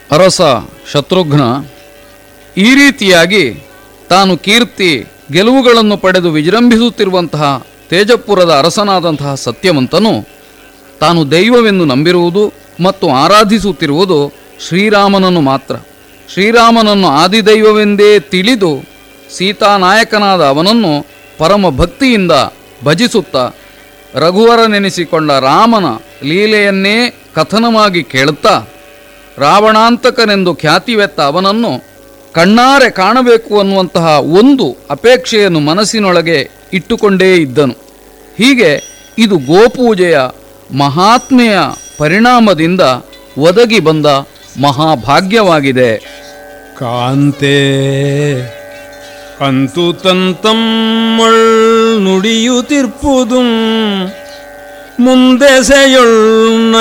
ಅರಸ ಶತ್ರುಘ್ನ ಈ ರೀತಿಯಾಗಿ ತಾನು ಕೀರ್ತಿ ಗೆಲುವುಗಳನ್ನು ಪಡೆದು ವಿಜೃಂಭಿಸುತ್ತಿರುವಂತಹ ತೇಜಪುರದ ಅರಸನಾದಂತಹ ಸತ್ಯವಂತನು ತಾನು ದೈವವೆಂದು ನಂಬಿರುವುದು ಮತ್ತು ಆರಾಧಿಸುತ್ತಿರುವುದು ಶ್ರೀರಾಮನನ್ನು ಮಾತ್ರ ಶ್ರೀರಾಮನನ್ನು ಆದಿದೈವವೆಂದೇ ತಿಳಿದು ಸೀತಾನಾಯಕನಾದ ಅವನನ್ನು ಪರಮ ಭಕ್ತಿಯಿಂದ ಭಜಿಸುತ್ತಾ ರಘುವರನೆನಿಸಿಕೊಂಡ ರಾಮನ ಲೀಲೆಯನ್ನೇ ಕಥನವಾಗಿ ಕೇಳುತ್ತಾ ರಾವಣಾಂತಕನೆಂದು ಖ್ಯಾತಿವೆತ್ತ ಅವನನ್ನು ಕಣ್ಣಾರೆ ಕಾಣಬೇಕು ಅನ್ನುವಂತಹ ಒಂದು ಅಪೇಕ್ಷೆಯನ್ನು ಮನಸ್ಸಿನೊಳಗೆ ಇಟ್ಟುಕೊಂಡೇ ಇದ್ದನು ಹೀಗೆ ಇದು ಗೋಪೂಜೆಯ ಮಹಾತ್ಮೆಯ ಪರಿಣಾಮದಿಂದ ಒದಗಿ ಬಂದ ಮಹಾಭಾಗ್ಯವಾಗಿದೆ ಕಾಂತೆ ಅಂತು ತಂತಮ್ಮಳ್ ನುಡಿಯುತ್ತಿರ್ಪುದು ಮುಂದೆ ಸೆಯೊಳ್